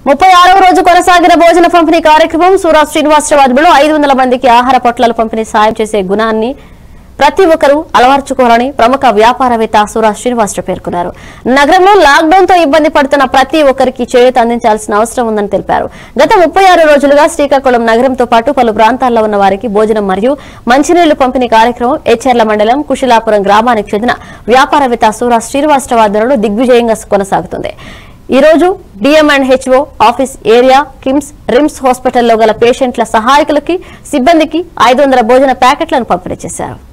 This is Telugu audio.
ముప్పై ఆరవ రోజు కొనసాగిన భోజన పంపిణీ కార్యక్రమం సూరత్ శ్రీనివాసరావులో ఐదు వందల మందికి ఆహార పొట్లాలు పంపిణీ సాయం చేసే గుణాన్ని ప్రతి ఒక్కరూ అలవర్చుకోవాలని ప్రముఖ వ్యాపారవేత్త సూరత్ శ్రీనివాసరావు పేర్కొన్నారు నగరంలో లాక్డౌన్ తో ఇబ్బంది పడుతున్న ప్రతి ఒక్కరికి చేయూత అందించాల్సిన అవసరం ఉందని తెలిపారు గత ముప్పై ఆరు రోజులుగా శ్రీకాకుళం నగరంతో పాటు పలు ప్రాంతాల్లో ఉన్న వారికి భోజనం మరియు మంచినీళ్లు పంపిణీ కార్యక్రమం ఎచ్చెర్ల మండలం కుశిలాపురం గ్రామానికి చెందిన వ్యాపారవేత్త సూరత్ శ్రీనివాసరావు ఆధ్వర్యంలో దిగ్విజయంగా కొనసాగుతుంది ఈ రోజు DM and HO office area KIMS RIMS హాస్పిటల్లో గల పేషెంట్ల సహాయకులకి సిబ్బందికి ఐదు వందల భోజన ప్యాకెట్లను పంపిణీ చేశారు